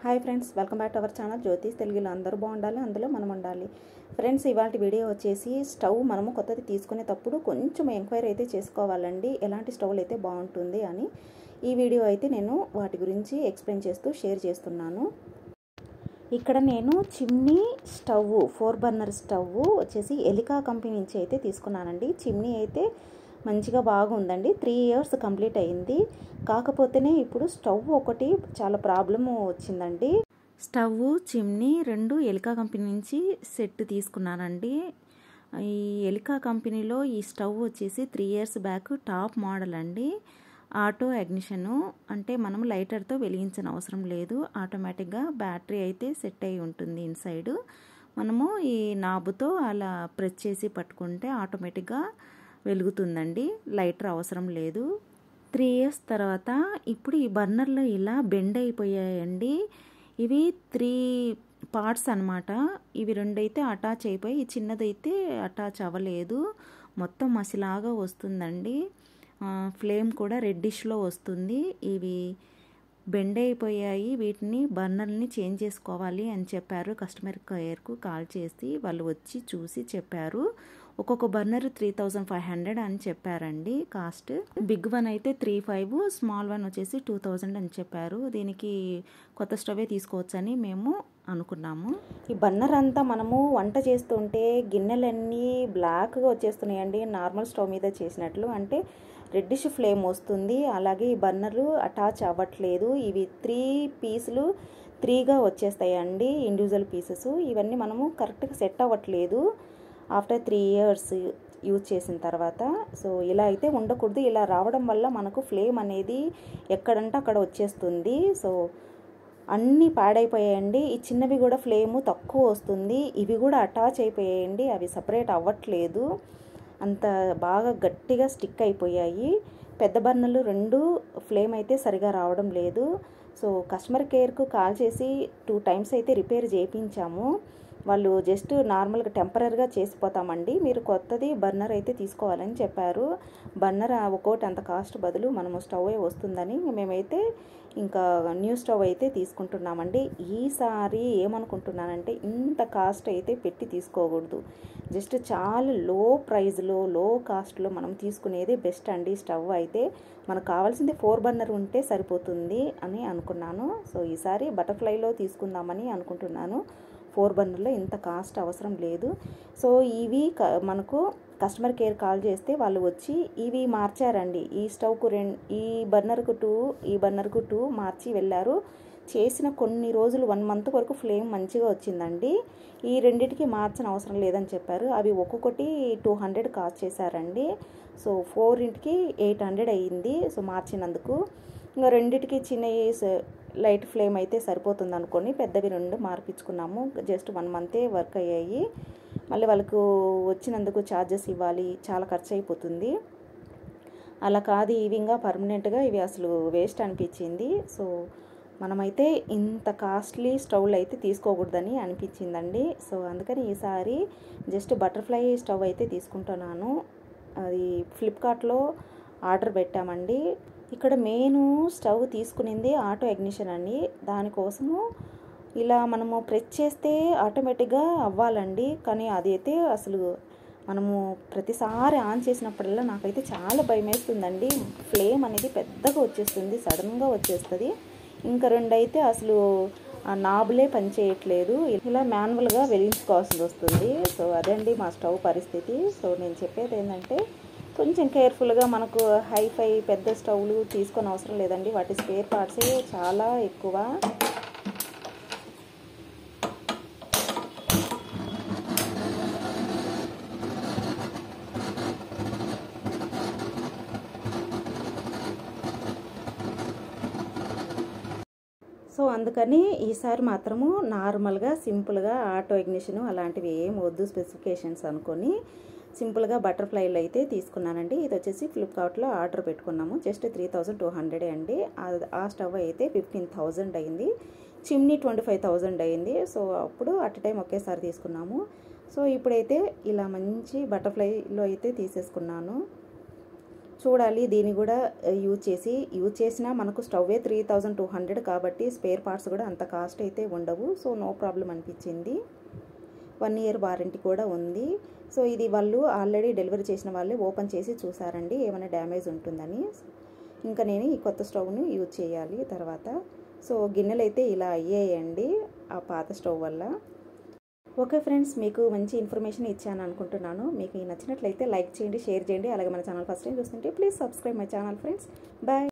hi friends welcome back to our channel Jyotish తెలుగులో అందరూ బాగుండాలి అందులో మనం ఉండాలి ఫ్రెండ్స్ ఇవాళ వీడియో వచ్చేసి స్టవ్ మనము కొత్తది తీసుకునేటప్పుడు కొంచెం ఎంక్వైరీ అయితే చేసుకోవాలండి ఎలాంటి స్టవ్లు అయితే బాగుంటుంది అని ఈ వీడియో అయితే నేను వాటి గురించి ఎక్స్ప్లెయిన్ చేస్తూ షేర్ చేస్తున్నాను ఇక్కడ నేను chimney stove four burner stove వచ్చేసి ఎలికా కంపెనీ నుంచి అయితే తీసుకున్నానండి చిమ్నీ అయితే మంచిగా బాగుందండి త్రీ ఇయర్స్ కంప్లీట్ అయింది కాకపోతేనే ఇప్పుడు స్టవ్ ఒకటి చాలా ప్రాబ్లమ్ వచ్చిందండి స్టవ్ చిమ్నీ రెండు ఎలికా కంపెనీ నుంచి సెట్ తీసుకున్నానండి ఈ ఎలికా కంపెనీలో ఈ స్టవ్ వచ్చేసి three years back top model అండి ఆటో అగ్నిషను అంటే మనం లైటర్తో వెలిగించిన అవసరం లేదు ఆటోమేటిక్గా బ్యాటరీ అయితే సెట్ అయి ఉంటుంది ఇన్సైడ్ మనము ఈ నాబుతో అలా ప్రెస్ చేసి పట్టుకుంటే ఆటోమేటిక్గా వెలుగుతుందండి లైటర్ అవసరం లేదు త్రీ ఇయర్స్ తర్వాత ఇప్పుడు ఈ బర్నర్లు ఇలా బెండ్ అయిపోయాయండి ఇవి త్రీ పార్ట్స్ అనమాట ఇవి రెండైతే అటాచ్ అయిపోయి ఈ చిన్నదైతే అటాచ్ అవ్వలేదు మొత్తం మసిలాగా వస్తుందండి ఫ్లేమ్ కూడా రెడ్డిష్లో వస్తుంది ఇవి బెండ్ అయిపోయాయి వీటిని బర్నర్ని చేంజ్ చేసుకోవాలి అని చెప్పారు కస్టమర్ కేర్కు కాల్ చేసి వాళ్ళు వచ్చి చూసి చెప్పారు ఒక్కొక్క burner three thousand five hundred అని చెప్పారండి కాస్ట్ బిగ్ వన్ అయితే త్రీ ఫైవ్ స్మాల్ వన్ వచ్చేసి టూ థౌజండ్ అని చెప్పారు దీనికి కొత్త స్టవే తీసుకోవచ్చని మేము అనుకున్నాము ఈ బర్నర్ అంతా మనము వంట చేస్తుంటే గిన్నెలన్నీ బ్లాక్గా వచ్చేస్తున్నాయండి నార్మల్ స్టవ్ మీద చేసినట్లు అంటే రెడ్డిష్ ఫ్లేమ్ వస్తుంది అలాగే ఈ బర్నర్లు అటాచ్ అవ్వట్లేదు ఇవి త్రీ పీసులు త్రీగా వచ్చేస్తాయండి ఇండివిజువల్ పీసెస్ ఇవన్నీ మనము కరెక్ట్గా సెట్ అవ్వట్లేదు ఆఫ్టర్ త్రీ ఇయర్స్ యూజ్ చేసిన తర్వాత సో ఇలా అయితే ఉండకూడదు ఇలా రావడం వల్ల మనకు ఫ్లేమ్ అనేది ఎక్కడంటే అక్కడ వచ్చేస్తుంది సో అన్నీ పాడైపోయాయండి ఈ చిన్నవి కూడా ఫ్లేము తక్కువ వస్తుంది ఇవి కూడా అటాచ్ అయిపోయాయండి అవి సపరేట్ అవ్వట్లేదు అంత బాగా గట్టిగా స్టిక్ అయిపోయాయి పెద్ద బర్నర్లు రెండు ఫ్లేమ్ అయితే సరిగా రావడం లేదు సో కస్టమర్ కేర్కు కాల్ చేసి టూ టైమ్స్ అయితే రిపేర్ చేయించాము వాళ్ళు జస్ట్ నార్మల్గా టెంపరీగా చేసిపోతామండి మీరు కొత్తది బర్నర్ అయితే తీసుకోవాలని చెప్పారు బర్నర్ ఒక్కోటి అంత కాస్ట్ బదులు మనము స్టవ్ వస్తుందని మేమైతే ఇంకా న్యూ స్టవ్ అయితే తీసుకుంటున్నామండి ఈసారి ఏమనుకుంటున్నానంటే ఇంత కాస్ట్ అయితే పెట్టి తీసుకోకూడదు జస్ట్ చాలా లో ప్రైస్లో లో కాస్ట్లో మనం తీసుకునేది బెస్ట్ అండి స్టవ్ అయితే మనకు కావాల్సింది ఫోర్ బర్నర్ ఉంటే సరిపోతుంది అని అనుకున్నాను సో ఈసారి బటర్ఫ్లైలో తీసుకుందామని అనుకుంటున్నాను ఫోర్ బర్నర్లో ఇంత కాస్ట్ అవసరం లేదు సో ఇవి మనకు కస్టమర్ కేర్ కాల్ చేస్తే వాళ్ళు వచ్చి ఇవి మార్చారండి ఈ స్టవ్కు రెండు ఈ బర్నర్కు టూ ఈ బర్నర్కు టూ మార్చి వెళ్ళారు చేసిన కొన్ని రోజులు వన్ మంత్ వరకు ఫ్లేమ్ మంచిగా వచ్చిందండి ఈ రెండింటికి మార్చిన అవసరం లేదని చెప్పారు అవి ఒక్కొక్కటి టూ హండ్రెడ్ కాస్ట్ చేశారండి సో ఫోర్ ఇంటికి ఎయిట్ హండ్రెడ్ అయ్యింది సో మార్చినందుకు ఇంకా రెండింటికి చిన్న లైట్ ఫ్లేమ్ అయితే సరిపోతుంది అనుకొని పెద్దవి రెండు మార్పించుకున్నాము జస్ట్ వన్ మంతే వర్క్ అయ్యాయి మళ్ళీ వాళ్ళకు వచ్చినందుకు ఛార్జెస్ ఇవ్వాలి చాలా ఖర్చు అయిపోతుంది అలా కాదు ఇవిగా పర్మనెంట్గా ఇవి అసలు వేస్ట్ అనిపించింది సో మనమైతే ఇంత కాస్ట్లీ స్టవ్లు అయితే తీసుకోకూడదని అనిపించిందండి సో అందుకని ఈసారి జస్ట్ బటర్ఫ్లై స్టవ్ అయితే తీసుకుంటున్నాను అది ఫ్లిప్కార్ట్లో ఆర్డర్ పెట్టామండి ఇక్కడ మెయిన్ స్టవ్ తీసుకునింది ఆటో అగ్నిషన్ అండి దానికోసము ఇలా మనము ప్రెస్ చేస్తే ఆటోమేటిక్గా అవ్వాలండి కానీ అది అయితే అసలు మనము ప్రతిసారి ఆన్ చేసినప్పుడల్లా నాకైతే చాలా భయం వేస్తుందండి ఫ్లేమ్ అనేది పెద్దగా వచ్చేస్తుంది సడన్గా వచ్చేస్తుంది ఇంకా రెండు అయితే అసలు ఆ నాబులే పనిచేయట్లేదు ఇలా మాన్యువల్గా వెలిగించుకోవాల్సి వస్తుంది సో అదండి మా స్టవ్ పరిస్థితి సో నేను చెప్పేది ఏంటంటే కొంచెం కేర్ఫుల్గా మనకు హైఫై పెద్ద స్టవ్లు తీసుకొని అవసరం లేదండి వాటి స్పేర్ పార్ట్సే చాలా ఎక్కువ సో అందుకని ఈసారి మాత్రము నార్మల్గా సింపుల్గా ఆటో ఇగ్నిషన్ అలాంటివి ఏం వద్దు స్పెసిఫికేషన్స్ అనుకొని సింపుల్గా బటర్ఫ్లైలు అయితే తీసుకున్నానండి ఇది వచ్చేసి ఫ్లిప్కార్ట్లో ఆర్డర్ పెట్టుకున్నాము just three thousand two hundred అండి ఆ స్టవ్ అయితే ఫిఫ్టీన్ థౌజండ్ అయింది చిమ్నీ ట్వంటీ ఫైవ్ థౌజండ్ అయింది సో అప్పుడు అట్ టైం ఒకేసారి తీసుకున్నాము సో ఇప్పుడైతే ఇలా మంచి బటర్ఫ్లైలో అయితే తీసేసుకున్నాను చూడాలి దీన్ని కూడా యూజ్ చేసి యూజ్ చేసినా మనకు స్టవ్వే త్రీ థౌజండ్ టూ హండ్రెడ్ కాబట్టి స్పేర్ పార్ట్స్ కూడా అంత కాస్ట్ అయితే ఉండవు సో నో ప్రాబ్లం అనిపించింది వన్ ఇయర్ వారంటీ కూడా ఉంది సో ఇది వాళ్ళు ఆల్రెడీ డెలివరీ చేసిన వాళ్ళే ఓపెన్ చేసి చూసారండి ఏమైనా డ్యామేజ్ ఉంటుందని ఇంకా నేను ఈ కొత్త స్టవ్ను యూజ్ చేయాలి తర్వాత సో గిన్నెలు అయితే ఇలా అయ్యాయండి ఆ పాత స్టవ్ వల్ల ఓకే ఫ్రెండ్స్ మీకు మంచి ఇన్ఫర్మేషన్ ఇచ్చాను అనుకుంటున్నాను మీకు నచ్చినట్లయితే లైక్ చేయండి షేర్ చేయండి అలాగే మన ఛానల్ ఫస్ట్ టైం చూస్తుంటే please subscribe my channel friends bye